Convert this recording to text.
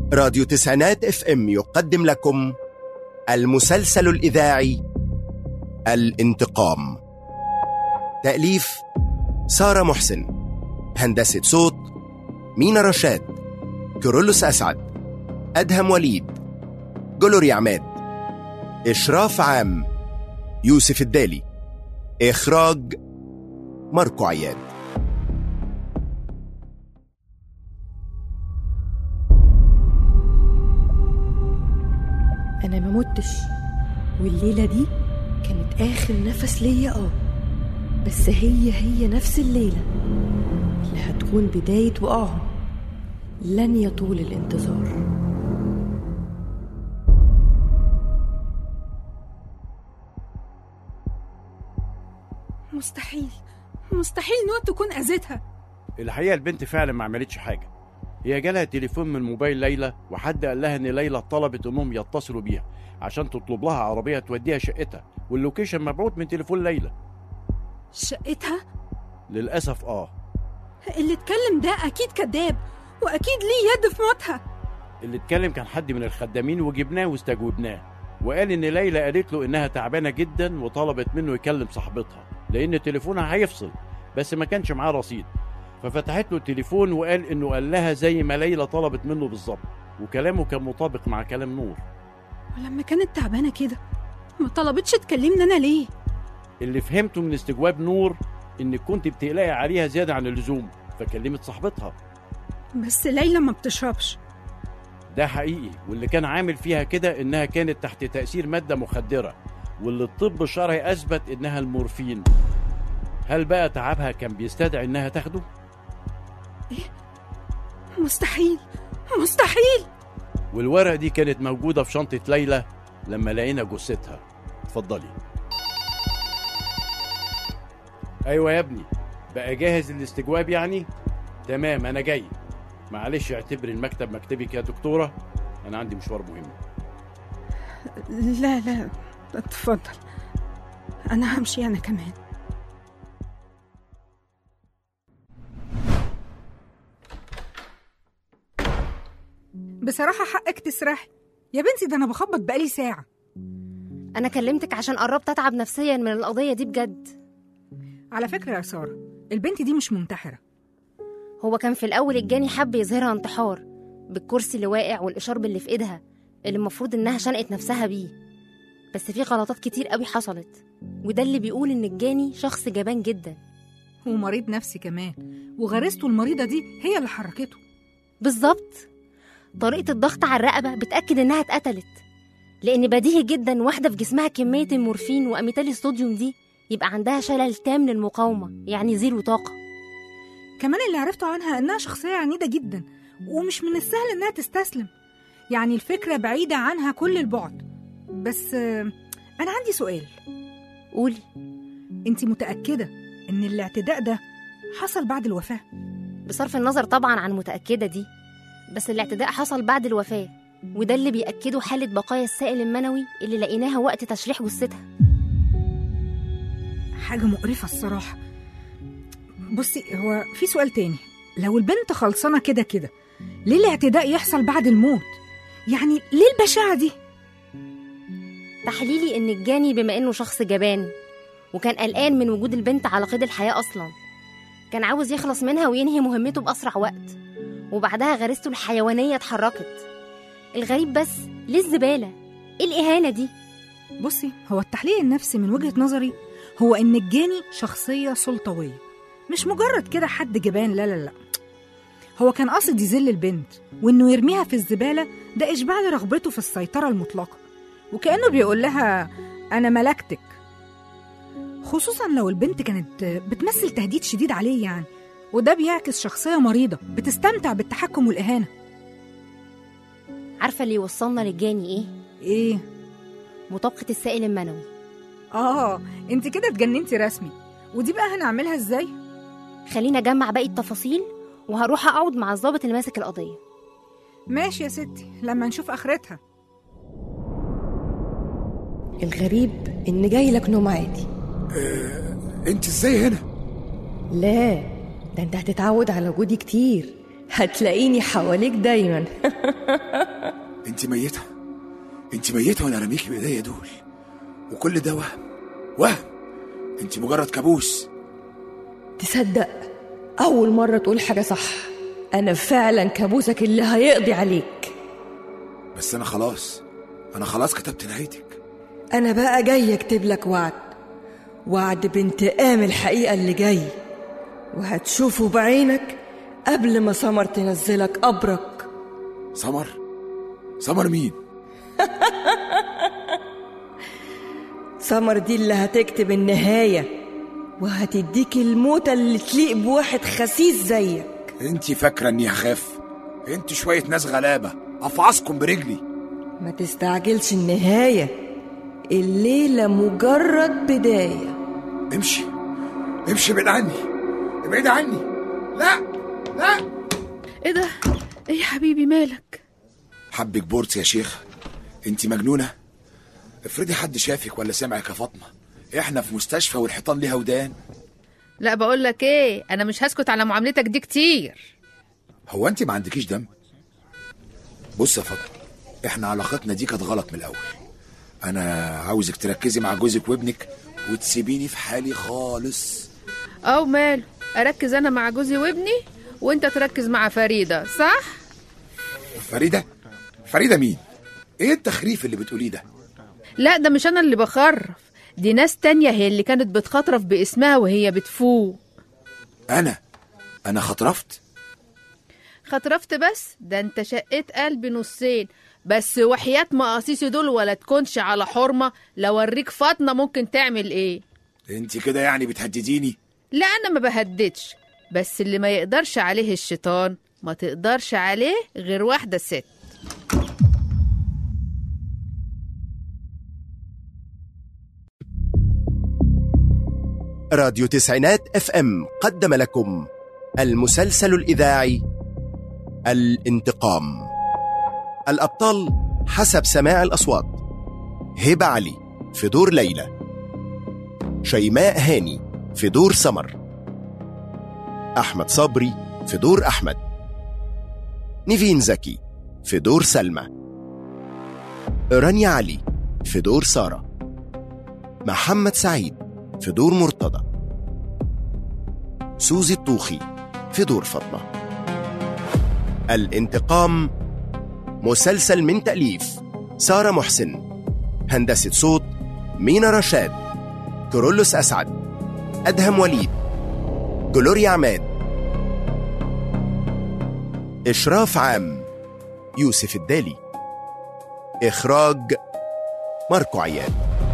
راديو تسعينات اف ام يقدم لكم المسلسل الإذاعي الانتقام تأليف سارة محسن هندسة صوت مينا رشاد كيرلس أسعد أدهم وليد جلوري عماد إشراف عام يوسف الدالي إخراج ماركو عياد انا ما متش والليله دي كانت اخر نفس ليا اه بس هي هي نفس الليله اللي هتكون بدايه وقعهم لن يطول الانتظار مستحيل مستحيل نوت تكون اذتها الحقيقه البنت فعلا ما عملتش حاجه هي جالها تليفون من موبايل ليلى وحد قال لها ان ليلى طلبت انهم يتصلوا بيها عشان تطلب لها عربيه توديها شقتها واللوكيشن مبعوت من تليفون ليلى شقتها للاسف اه اللي اتكلم ده اكيد كذاب واكيد ليه يد في موتها اللي اتكلم كان حد من الخدامين وجبناه واستجوبناه وقال ان ليلى قالت له انها تعبانه جدا وطلبت منه يكلم صاحبتها لان تليفونها هيفصل بس ما كانش معاه رصيد ففتحت له التليفون وقال انه قال لها زي ما ليلى طلبت منه بالظبط وكلامه كان مطابق مع كلام نور ولما كانت تعبانه كده ما طلبتش تكلمني انا ليه اللي فهمته من استجواب نور انك كنت بتقلقي عليها زياده عن اللزوم فكلمت صاحبتها بس ليلى ما بتشربش ده حقيقي واللي كان عامل فيها كده انها كانت تحت تاثير ماده مخدره واللي الطب الشرعي اثبت انها المورفين هل بقى تعبها كان بيستدعي انها تاخده مستحيل مستحيل والورقه دي كانت موجوده في شنطه ليلى لما لقينا جثتها اتفضلي ايوه يا ابني بقى جاهز للاستجواب يعني تمام انا جاي معلش اعتبر المكتب مكتبك يا دكتوره انا عندي مشوار مهم لا لا اتفضل انا همشي انا كمان بصراحة حقك تسرحي يا بنتي ده أنا بخبط بقالي ساعة أنا كلمتك عشان قربت أتعب نفسيا من القضية دي بجد على فكرة يا سارة البنت دي مش منتحرة هو كان في الأول الجاني حب يظهرها انتحار بالكرسي اللي واقع والإشارب اللي في إيدها اللي المفروض إنها شنقت نفسها بيه بس في غلطات كتير قوي حصلت وده اللي بيقول إن الجاني شخص جبان جدا ومريض نفسي كمان وغريزته المريضة دي هي اللي حركته بالظبط طريقة الضغط على الرقبة بتأكد إنها اتقتلت لأن بديهي جدا واحدة في جسمها كمية المورفين وأميتال الصوديوم دي يبقى عندها شلل تام للمقاومة يعني زيرو طاقة كمان اللي عرفته عنها إنها شخصية عنيدة جدا ومش من السهل إنها تستسلم يعني الفكرة بعيدة عنها كل البعد بس آه، أنا عندي سؤال قولي أنت متأكدة إن الاعتداء ده حصل بعد الوفاة؟ بصرف النظر طبعا عن متأكدة دي بس الاعتداء حصل بعد الوفاة وده اللي بيأكده حالة بقايا السائل المنوي اللي لقيناها وقت تشريح جثتها حاجة مقرفة الصراحة بصي هو في سؤال تاني لو البنت خلصانة كده كده ليه الاعتداء يحصل بعد الموت؟ يعني ليه البشاعة دي؟ تحليلي إن الجاني بما إنه شخص جبان وكان قلقان من وجود البنت على قيد الحياة أصلا كان عاوز يخلص منها وينهي مهمته بأسرع وقت وبعدها غريزته الحيوانية اتحركت الغريب بس ليه الزبالة؟ ايه الإهانة دي؟ بصي هو التحليل النفسي من وجهة نظري هو إن الجاني شخصية سلطوية مش مجرد كده حد جبان لا لا لا هو كان قاصد يذل البنت وإنه يرميها في الزبالة ده إشباع لرغبته في السيطرة المطلقة وكأنه بيقول لها أنا ملكتك خصوصا لو البنت كانت بتمثل تهديد شديد عليه يعني وده بيعكس شخصية مريضة بتستمتع بالتحكم والإهانة عارفة اللي يوصلنا للجاني ايه؟ إيه؟ مطابقة السائل المنوي آه أنت كده اتجننتي رسمي ودي بقى هنعملها إزاي؟ خلينا أجمع باقي التفاصيل وهروح أقعد مع الضابط اللي ماسك القضية ماشي يا ستي لما نشوف آخرتها الغريب إن جاي لك نوم عادي انت ازاي هنا لا ده انت هتتعود على وجودي كتير هتلاقيني حواليك دايما انت ميتة انت ميتة وانا رميكي بايديا دول وكل ده وهم وهم انت مجرد كابوس تصدق أول مرة تقول حاجة صح أنا فعلا كابوسك اللي هيقضي عليك بس انا خلاص انا خلاص كتبت نهايتك أنا بقى جاي أكتب لك وعد وعد بانتقام الحقيقة اللي جاي وهتشوفه بعينك قبل ما سمر تنزلك قبرك سمر سمر مين سمر دي اللي هتكتب النهاية وهتديك الموتة اللي تليق بواحد خسيس زيك انت فاكرة اني هخاف انت شوية ناس غلابة افعصكم برجلي ما تستعجلش النهاية الليلة مجرد بداية امشي امشي بعيد عني ابعد عني لا لا ايه ده ايه يا حبيبي مالك حبك بورس يا شيخ انت مجنونة افرضي حد شافك ولا سمعك يا فاطمة احنا في مستشفى والحيطان ليها ودان لا بقول لك ايه انا مش هسكت على معاملتك دي كتير هو انت ما عندكيش دم بص يا فاطمة احنا علاقتنا دي كانت غلط من الاول انا عاوزك تركزي مع جوزك وابنك وتسيبيني في حالي خالص او ماله اركز انا مع جوزي وابني وانت تركز مع فريده صح فريدة فريدة مين ايه التخريف اللي بتقوليه ده لا ده مش انا اللي بخرف دي ناس تانية هي اللي كانت بتخطرف باسمها وهي بتفوق انا انا خطرفت خطرفت بس ده انت شقيت قلبي نصين بس وحياة مقاصيصي دول ولا تكونش على حرمة لو اوريك فاطمة ممكن تعمل ايه انت كده يعني بتهدديني لا انا ما بهددش بس اللي ما يقدرش عليه الشيطان ما تقدرش عليه غير واحدة ست راديو تسعينات اف ام قدم لكم المسلسل الاذاعي الانتقام الابطال حسب سماع الاصوات هبه علي في دور ليلى شيماء هاني في دور سمر احمد صبري في دور احمد نيفين زكي في دور سلمى رانيا علي في دور ساره محمد سعيد في دور مرتضى سوزي الطوخي في دور فاطمة الانتقام مسلسل من تأليف سارة محسن هندسة صوت مينا رشاد كورولوس أسعد أدهم وليد جلوريا عماد إشراف عام يوسف الدالي إخراج ماركو عياد